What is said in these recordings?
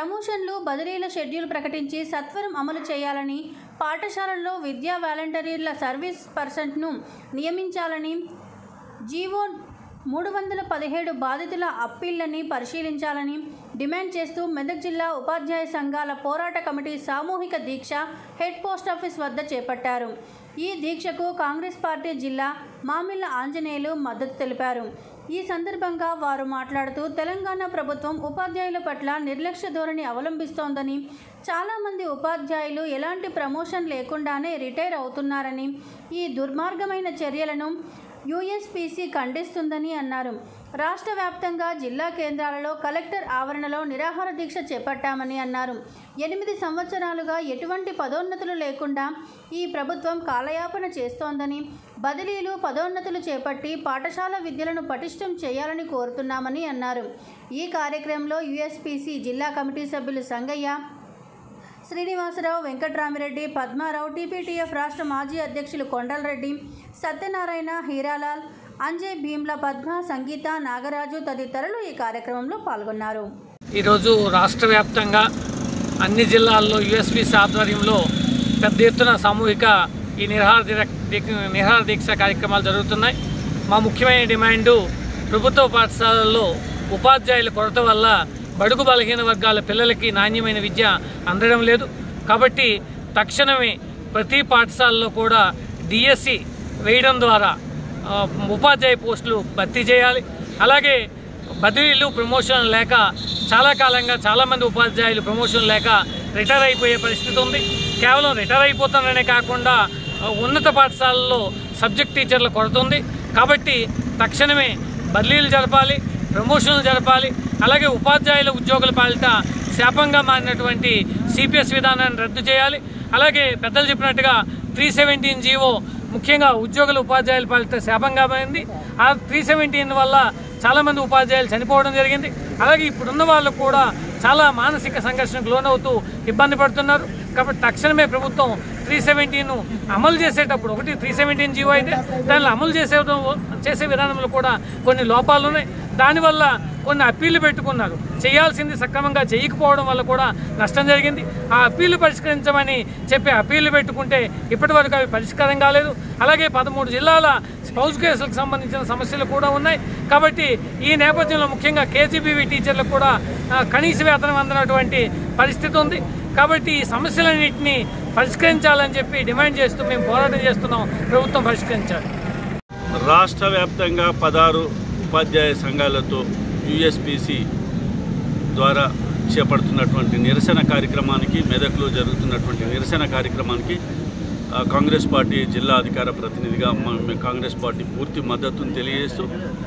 ప్రమోషన్లు బదిలీల షెడ్యూల్ ప్రకటించి సత్వరం అమలు చేయాలని పాఠశాలల్లో విద్యా వాలంటీర్ల సర్వీస్ పర్సన్ను నియమించాలని జీవో మూడు వందల పదిహేడు బాధితుల అప్పీళ్లని పరిశీలించాలని డిమాండ్ చేస్తూ మెదక్ జిల్లా ఉపాధ్యాయ సంఘాల పోరాట కమిటీ సామూహిక దీక్ష హెడ్ పోస్ట్ ఆఫీస్ వద్ద చేపట్టారు ఈ దీక్షకు కాంగ్రెస్ పార్టీ జిల్లా మామిళ్ళ ఆంజనేయులు మద్దతు తెలిపారు ఈ సందర్భంగా వారు మాట్లాడుతూ తెలంగాణ ప్రభుత్వం ఉపాధ్యాయుల పట్ల నిర్లక్ష్య ధోరణి అవలంబిస్తోందని చాలామంది ఉపాధ్యాయులు ఎలాంటి ప్రమోషన్ లేకుండానే రిటైర్ అవుతున్నారని ఈ దుర్మార్గమైన చర్యలను యూఎస్పీసీ ఖండిస్తుందని అన్నారు రాష్ట్ర వ్యాప్తంగా జిల్లా కేంద్రాలలో కలెక్టర్ ఆవరణలో నిరాహార దీక్ష చేపట్టామని అన్నారు ఎనిమిది సంవత్సరాలుగా ఎటువంటి పదోన్నతులు లేకుండా ఈ ప్రభుత్వం కాలయాపన చేస్తోందని బదిలీలు పదోన్నతులు చేపట్టి పాఠశాల విద్యలను పటిష్టం చేయాలని కోరుతున్నామని అన్నారు ఈ కార్యక్రమంలో యూఎస్పీసీ జిల్లా కమిటీ సభ్యులు సంగయ్య శ్రీనివాసరావు వెంకట్రామిరెడ్డి పద్మారావు టీపీటీఎఫ్ రాష్ట్ర మాజీ అధ్యక్షులు కొండలరెడ్డి సత్యనారాయణ హీరాలాల్ అంజయ్ భీమ్ల పద్మ సంగీత నాగరాజు తదితరులు ఈ కార్యక్రమంలో పాల్గొన్నారు ఈరోజు రాష్ట్ర వ్యాప్తంగా అన్ని జిల్లాల్లో యుఎస్పీసీ ఆధ్వర్యంలో పెద్ద ఎత్తున సామూహిక ఈ నిరహార దీర- దీక్ష నిరహార దీక్ష కార్యక్రమాలు జరుగుతున్నాయి మా ముఖ్యమైన డిమాండు ప్రభుత్వ పాఠశాలల్లో ఉపాధ్యాయుల కొరత వల్ల బడుగు బలహీన వర్గాల పిల్లలకి నాణ్యమైన విద్య అందడం లేదు కాబట్టి తక్షణమే ప్రతి పాఠశాలలో కూడా డిఎస్సి వేయడం ద్వారా ఆ, ఉపాధ్యాయ పోస్టులు భర్తీ చేయాలి అలాగే బదిలీలు ప్రమోషన్ లేక చాలా కాలంగా చాలామంది ఉపాధ్యాయులు ప్రమోషన్ లేక రిటైర్ అయిపోయే పరిస్థితి ఉంది కేవలం రిటైర్ అయిపోతాననే కాకుండా ఆ, ఉన్నత పాఠశాలల్లో సబ్జెక్ట్ టీచర్ల కొరత ఉంది కాబట్టి తక్షణమే బదిలీలు జరపాలి ప్రమోషన్లు జరపాలి అలాగే ఉపాధ్యాయుల ఉద్యోగుల పాలిట శాపంగా మారినటువంటి సిపిఎస్ విధానాన్ని రద్దు చేయాలి అలాగే పెద్దలు చెప్పినట్టుగా త్రీ సెవెంటీన్ జీవో ముఖ్యంగా ఉద్యోగుల ఉపాధ్యాయుల పాలిట శాపంగా మారింది ఆ త్రీ సెవెంటీన్ వల్ల చాలామంది ఉపాధ్యాయులు చనిపోవడం జరిగింది అలాగే ఇప్పుడున్న వాళ్ళు కూడా చాలా మానసిక సంఘర్షణకు లోనవుతూ ఇబ్బంది పడుతున్నారు కాబట్టి తక్షణమే ప్రభుత్వం త్రీ సెవెంటీన్ అమలు చేసేటప్పుడు ఒకటి త్రీ సెవెంటీన్ జీవో అయితే దానిలో అమలు చేసే చేసే విధానంలో కూడా కొన్ని లోపాలు ఉన్నాయి దానివల్ల కొన్ని అప్పీళ్లు పెట్టుకున్నారు చేయాల్సింది సక్రమంగా చేయకపోవడం వల్ల కూడా నష్టం జరిగింది ఆ అప్పీళ్లు పరిష్కరించమని చెప్పి అప్పీళ్లు పెట్టుకుంటే ఇప్పటివరకు అవి పరిష్కారం కాలేదు అలాగే పదమూడు జిల్లాల స్పౌస్ కేసులకు సంబంధించిన సమస్యలు కూడా ఉన్నాయి కాబట్టి ఈ నేపథ్యంలో ముఖ్యంగా కేజీబీవీ టీచర్లకు కూడా ఆ, కనీస వేతనం అందనటువంటి పరిస్థితి ఉంది కాబట్టి ఈ సమస్యలన్నింటినీ పరిష్కరించాలని చెప్పి డిమాండ్ చేస్తూ మేము పోరాటం చేస్తున్నాం ప్రభుత్వం పరిష్కరించాలి రాష్ట్ర వ్యాప్తంగా పదహారు ఉపాధ్యాయ సంఘాలతో యుఎస్పిసి ద్వారా చేపడుతున్నటువంటి నిరసన కార్యక్రమానికి మెదక్లో జరుగుతున్నటువంటి నిరసన కార్యక్రమానికి ఆ, కాంగ్రెస్ పార్టీ జిల్లా అధికార ప్రతినిధిగా మ- మేము కాంగ్రెస్ పార్టీ పూర్తి మద్దతును తెలియజేస్తూ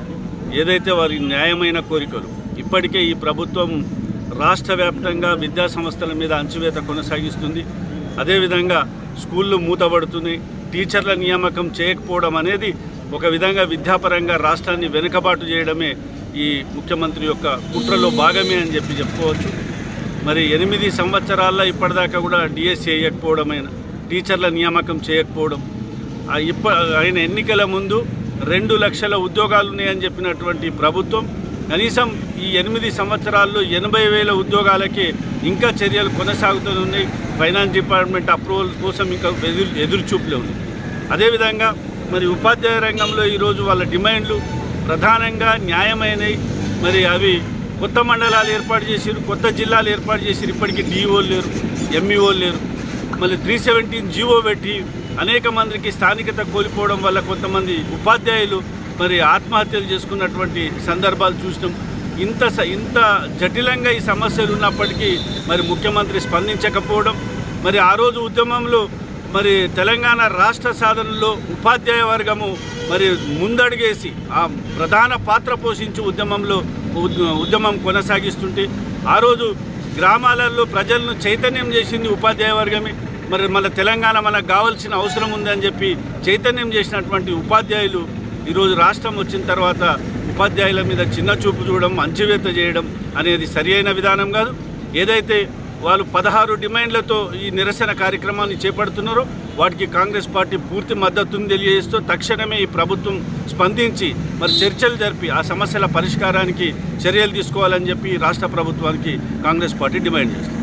ఏదైతే వారి న్యాయమైన కోరికలు ఇప్పటికే ఈ ప్రభుత్వం రాష్ట్ర వ్యాప్తంగా విద్యా సంస్థల మీద అంచువేత కొనసాగిస్తుంది అదేవిధంగా స్కూళ్ళు మూతబడుతున్నాయి టీచర్ల నియామకం చేయకపోవడం అనేది ఒక విధంగా విద్యాపరంగా రాష్ట్రాన్ని వెనుకబాటు చేయడమే ఈ ముఖ్యమంత్రి యొక్క కుట్రలో భాగమే అని చెప్పి చెప్పుకోవచ్చు మరి ఎనిమిది సంవత్సరాల్లో ఇప్పటిదాకా కూడా డిఎస్సి వేయకపోవడమైన టీచర్ల నియామకం చేయకపోవడం ఆ ఇప్ప ఆయన ఎన్నికల ముందు రెండు లక్షల ఉద్యోగాలు ఉన్నాయని చెప్పినటువంటి ప్రభుత్వం కనీసం ఈ ఎనిమిది సంవత్సరాల్లో ఎనభై వేల ఉద్యోగాలకి ఇంకా చర్యలు కొనసాగుతూనే ఉన్నాయి ఫైనాన్స్ డిపార్ట్మెంట్ అప్రూవల్ కోసం ఇంకా ఎదురు ఎదురుచూపులే ఉంది అదేవిధంగా మరి ఉపాధ్యాయ రంగంలో ఈరోజు వాళ్ళ డిమాండ్లు ప్రధానంగా న్యాయమైనవి మరి అవి కొత్త మండలాలు ఏర్పాటు చేసిరు కొత్త జిల్లాలు ఏర్పాటు చేసిరు ఇప్పటికీ డిఈఓలు లేరు ఎంఈఓలు లేరు మళ్ళీ త్రీ సెవెంటీన్ జీవో పెట్టి అనేక మందికి స్థానికత కోల్పోవడం వల్ల కొంతమంది ఉపాధ్యాయులు మరి ఆత్మహత్యలు చేసుకున్నటువంటి సందర్భాలు చూసినాం ఇంత స- ఇంత జటిలంగా ఈ సమస్యలు ఉన్నప్పటికీ మరి ముఖ్యమంత్రి స్పందించకపోవడం మరి ఆ రోజు ఉద్యమంలో మరి తెలంగాణ రాష్ట్ర సాధనలో ఉపాధ్యాయ వర్గము మరి ముందడుగేసి ఆ ప్రధాన పాత్ర పోషించి ఉద్యమంలో ఉద్- ఉద్యమం కొనసాగిస్తుంటే ఆ రోజు గ్రామాలలో ప్రజలను చైతన్యం చేసింది ఉపాధ్యాయ వర్గమే మరి మన తెలంగాణ మనకు కావాల్సిన అవసరం ఉందని చెప్పి చైతన్యం చేసినటువంటి ఉపాధ్యాయులు ఈరోజు రాష్ట్రం వచ్చిన తర్వాత ఉపాధ్యాయుల మీద చిన్న చూపు చూడడం అంచువేత చేయడం అనేది సరి అయిన విధానం కాదు ఏదైతే వాళ్ళు పదహారు డిమాండ్లతో ఈ నిరసన కార్యక్రమాన్ని చేపడుతున్నారు వాటికి కాంగ్రెస్ పార్టీ పూర్తి మద్దతును తెలియజేస్తూ తక్షణమే ఈ ప్రభుత్వం స్పందించి మరి చర్చలు జరిపి ఆ సమస్యల పరిష్కారానికి చర్యలు తీసుకోవాలని చెప్పి రాష్ట్ర ప్రభుత్వానికి కాంగ్రెస్ పార్టీ డిమాండ్ చేస్తుంది